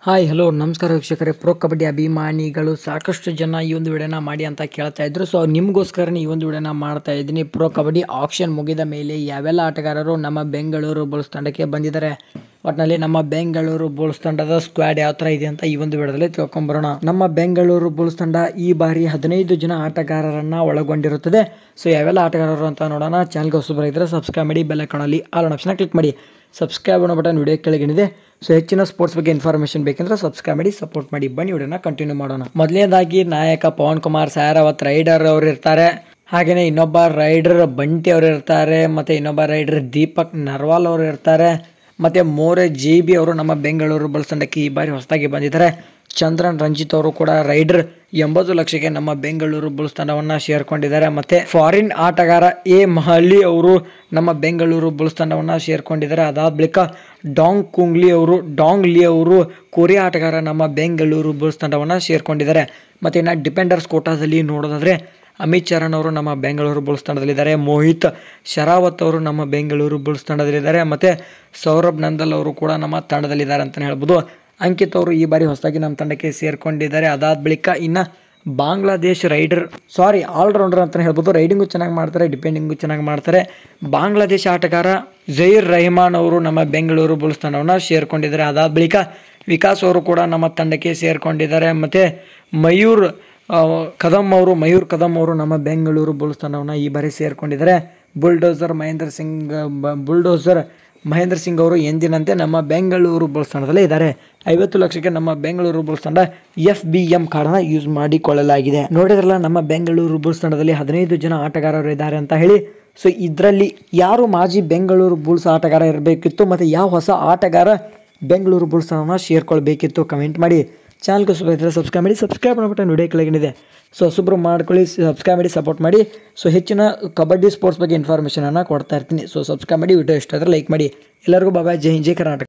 hi hello ನಮಸ್ಕಾರ ವೀಕ್ಷಕರೇ pro kabaddi ಅಭಿಮಾನಿಗಳು ಸಾಕಷ್ಟು ಜನ ಈ ಒಂದು ವಿಡಿಯೋನ ಮಾಡಿ ಅಂತ ಕೇಳ್ತಾ ಇದ್ರು ಸೊ ನಿಮಗೋಸ್ಕರನೇ ಈ ಒಂದು ವಿಡಿಯೋನ ಮಾಡ್ತಾ ಇದ್ದೀನಿ ಪ್ರೋ ಕಬಡ್ಡಿ ಆಕ್ಷನ್ ಮುಗಿದ ಮೇಲೆ ಯಾವೆಲ್ಲ ಆಟಗಾರರು ನಮ್ಮ ಬೆಂಗಳೂರು ಬುಲ್ಸ್ ತಂಡಕ್ಕೆ ಬಂದಿದ್ದಾರೆ ಒಟ್ಟಿನಲ್ಲಿ ನಮ್ಮ ಬೆಂಗಳೂರು ಬುಲ್ಸ್ ತಂಡದ ಸ್ಕ್ವಾಡ್ ಯಾವ ಥರ ಇದೆ ಅಂತ ಈ ಒಂದು ವಿಡಿಯೋದಲ್ಲಿ ತಿಳ್ಕೊಂಬರೋಣ ನಮ್ಮ ಬೆಂಗಳೂರು ಬುಲ್ಸ್ ತಂಡ ಈ ಬಾರಿ ಹದಿನೈದು ಜನ ಆಟಗಾರರನ್ನ ಒಳಗೊಂಡಿರುತ್ತದೆ ಸೊ ಯಾವೆಲ್ಲ ಆಟಗಾರರು ಅಂತ ನೋಡೋಣ ಚಾನಲ್ಗೆ ಹೊಸಬರಾಗಿದ್ದರೆ ಸಬ್ಸ್ಕ್ರೈಬ್ ಮಾಡಿ ಬೆಲ್ ಐಕಾನಲ್ಲಿ ಆಲ್ ಆಪ್ಷನ್ ಕ್ಲಿಕ್ ಮಾಡಿ ಸಬ್ಸ್ಕ್ರೈಬ್ ಅನ್ನೋ ಬಟನ್ ವಿಡಿಯೋ ಕೆಳಗೇನಿದೆ ಸೊ ಹೆಚ್ಚಿನ ಸ್ಪೋರ್ಟ್ಸ್ ಬಗ್ಗೆ ಇನ್ಫಾರ್ಮೇಷನ್ ಬೇಕಂದ್ರೆ ಸಬ್ಸ್ಕ್ರೈಬ್ ಮಾಡಿ ಸಪೋರ್ಟ್ ಮಾಡಿ ಬನ್ನಿ ವಿಡಿಯೋನ ಕಂಟಿನ್ಯೂ ಮಾಡೋಣ ಮೊದಲನೇದಾಗಿ ನಾಯಕ ಪವನ್ ಕುಮಾರ್ ಸಾರಾವತ್ ರೈಡರ್ ಅವರು ಇರ್ತಾರೆ ಹಾಗೆಯೇ ಇನ್ನೊಬ್ಬ ರೈಡರ್ ಬಂಟಿ ಅವರು ಇರ್ತಾರೆ ಮತ್ತು ಇನ್ನೊಬ್ಬ ರೈಡರ್ ದೀಪಕ್ ನರ್ವಾಲ್ ಅವರು ಇರ್ತಾರೆ ಮತ್ತು ಮೋರೆ ಜಿ ಬಿ ಅವರು ನಮ್ಮ ಬೆಂಗಳೂರು ಬಲ್ಸ್ ತಂಡಕ್ಕೆ ಈ ಬಾರಿ ಹೊಸದಾಗಿ ಬಂದಿದ್ದಾರೆ ಚಂದ್ರನ್ ರಂಜಿತ್ ಅವರು ಕೂಡ ರೈಡರ್ ಎಂಬತ್ತು ಲಕ್ಷಕ್ಕೆ ನಮ್ಮ ಬೆಂಗಳೂರು ಬುಲ್ಸ್ ತಂಡವನ್ನು ಸೇರ್ಕೊಂಡಿದ್ದಾರೆ ಮತ್ತೆ ಫಾರಿನ್ ಆಟಗಾರ ಎ ಮಹಲಿ ಅವರು ನಮ್ಮ ಬೆಂಗಳೂರು ಬುಲ್ಸ್ ತಂಡವನ್ನು ಸೇರ್ಕೊಂಡಿದ್ದಾರೆ ಅದಾದ ಬಳಿಕ ಡಾಂಗ್ ಕುಂಗ್ಲಿ ಅವರು ಡಾಂಗ್ ಲಿ ಅವರು ಕೊರಿಯಾ ಆಟಗಾರ ನಮ್ಮ ಬೆಂಗಳೂರು ಬುಲ್ಸ್ ತಂಡವನ್ನು ಸೇರ್ಕೊಂಡಿದ್ದಾರೆ ಮತ್ತು ಇನ್ನು ಡಿಪೆಂಡರ್ಸ್ ಕೋಟಾದಲ್ಲಿ ನೋಡೋದಾದ್ರೆ ಅಮಿತ್ ಚರಣ್ ಅವರು ನಮ್ಮ ಬೆಂಗಳೂರು ಬುಲ್ಸ್ ತಂಡದಲ್ಲಿದ್ದಾರೆ ಮೋಹಿತ್ ಶರಾವತ್ ಅವರು ನಮ್ಮ ಬೆಂಗಳೂರು ಬುಲ್ಸ್ ತಂಡದಲ್ಲಿದ್ದಾರೆ ಮತ್ತು ಸೌರಭ್ ನಂದಲ್ ಅವರು ಕೂಡ ನಮ್ಮ ತಂಡದಲ್ಲಿದ್ದಾರೆ ಅಂತಲೇ ಹೇಳ್ಬೋದು ಅಂಕಿತ್ ಅವರು ಈ ಬಾರಿ ಹೊಸದಾಗಿ ನಮ್ಮ ತಂಡಕ್ಕೆ ಸೇರ್ಕೊಂಡಿದ್ದಾರೆ ಅದಾದ ಬಳಿಕ ಇನ್ನು ಬಾಂಗ್ಲಾದೇಶ್ ರೈಡರ್ ಸಾರಿ ಆಲ್ರೌಂಡರ್ ಅಂತಲೇ ಹೇಳ್ಬೋದು ರೈಡಿಂಗು ಚೆನ್ನಾಗಿ ಮಾಡ್ತಾರೆ ಡಿಪೆಂಡಿಂಗು ಚೆನ್ನಾಗಿ ಮಾಡ್ತಾರೆ ಬಾಂಗ್ಲಾದೇಶ ಆಟಗಾರ ಜೈರ್ ರೆಹಮಾನ್ ಅವರು ನಮ್ಮ ಬೆಂಗಳೂರು ಬುಲ್ಸ್ ತಂಡವನ್ನು ಸೇರ್ಕೊಂಡಿದ್ದಾರೆ ಅದಾದ ಬಳಿಕ ವಿಕಾಸ್ ಅವರು ಕೂಡ ನಮ್ಮ ತಂಡಕ್ಕೆ ಸೇರ್ಕೊಂಡಿದ್ದಾರೆ ಮತ್ತು ಮಯೂರ್ ಆ, ಕದಮ್ ಅವರು ಮಯೂರ್ ಕದಮ್ ಅವರು ನಮ್ಮ ಬೆಂಗಳೂರು ಬುಲ್ಸ್ ತಂಡವನ್ನು ಈ ಬಾರಿ ಸೇರ್ಕೊಂಡಿದ್ದಾರೆ ಬುಲ್ಡೋಸರ್ ಮಹೇಂದ್ರ ಸಿಂಗ್ ಬ- ಬುಲ್ಡೋಸರ್ ಮಹೇಂದ್ರ ಸಿಂಗ್ ಅವರು ಎಂದಿನಂತೆ ನಮ್ಮ ಬೆಂಗಳೂರು ಬುಲ್ಸ್ ತಂಡದಲ್ಲೇ ಇದ್ದಾರೆ ಐವತ್ತು ಲಕ್ಷಕ್ಕೆ ನಮ್ಮ ಬೆಂಗಳೂರು ಬುಲ್ಸ್ ತಂಡ ಎಫ್ ಬಿ ಎಂ ಕಾರ್ಡ್ನ ಯೂಸ್ ಮಾಡಿಕೊಳ್ಳಲಾಗಿದೆ ನೋಡಿದ್ರಲ್ಲ ನಮ್ಮ ಬೆಂಗಳೂರು ಬುಲ್ಸ್ ತಂಡದಲ್ಲಿ ಹದಿನೈದು ಜನ ಆಟಗಾರರು ಇದ್ದಾರೆ ಅಂತ ಹೇಳಿ ಸೊ ಇದರಲ್ಲಿ ಯಾರು ಮಾಜಿ ಬೆಂಗಳೂರು ಬುಲ್ಸ್ ಆಟಗಾರ ಇರಬೇಕಿತ್ತು ಮತ್ತು ಯಾವ ಹೊಸ ಆಟಗಾರ ಬೆಂಗಳೂರು ಬುಲ್ಸ್ ತಂಡವನ್ನು ಸೇರ್ಕೊಳ್ಬೇಕಿತ್ತು ಕಮೆಂಟ್ ಮಾಡಿ ಚಾನಲ್ಗೆ ಹೊಸಬರಿದ್ದರೆ ಸಬ್ಸ್ಕ್ರೈಬ್ ಮಾಡಿ ಸಬ್ಸ್ಕ್ರೈಬ್ ಮಾಡ್ಬಿಟ್ಟು ವಿಡಿಯೋ ಕೆಳಗೇನಿದೆ ಸೊ ಹೊಸಬ್ರು ಮಾಡ್ಕೊಳ್ಳಿ ಸಬ್ಸ್ಕ್ರೈಬ್ ಮಾಡಿ ಸಪೋರ್ಟ್ ಮಾಡಿ ಸೊ ಹೆಚ್ಚಿನ ಕಬಡ್ಡಿ ಸ್ಪೋರ್ಟ್ಸ್ ಬಗ್ಗೆ ಇನ್ಫಾರ್ಮೇಷನನ್ನು ಕೊಡ್ತಾ ಇರ್ತೀನಿ ಸೊ ಸಬ್ಸ್ಕ್ರೈಬ್ ಮಾಡಿ ವಿಡಿಯೋ ಇಷ್ಟ ಆದರೆ ಲೈಕ್ ಮಾಡಿ ಎಲ್ಲರಿಗೂ ಬಾಬಾ ಜೈ ಹಿಂದ್ ಜೈ ಕರ್ನಾಟಕ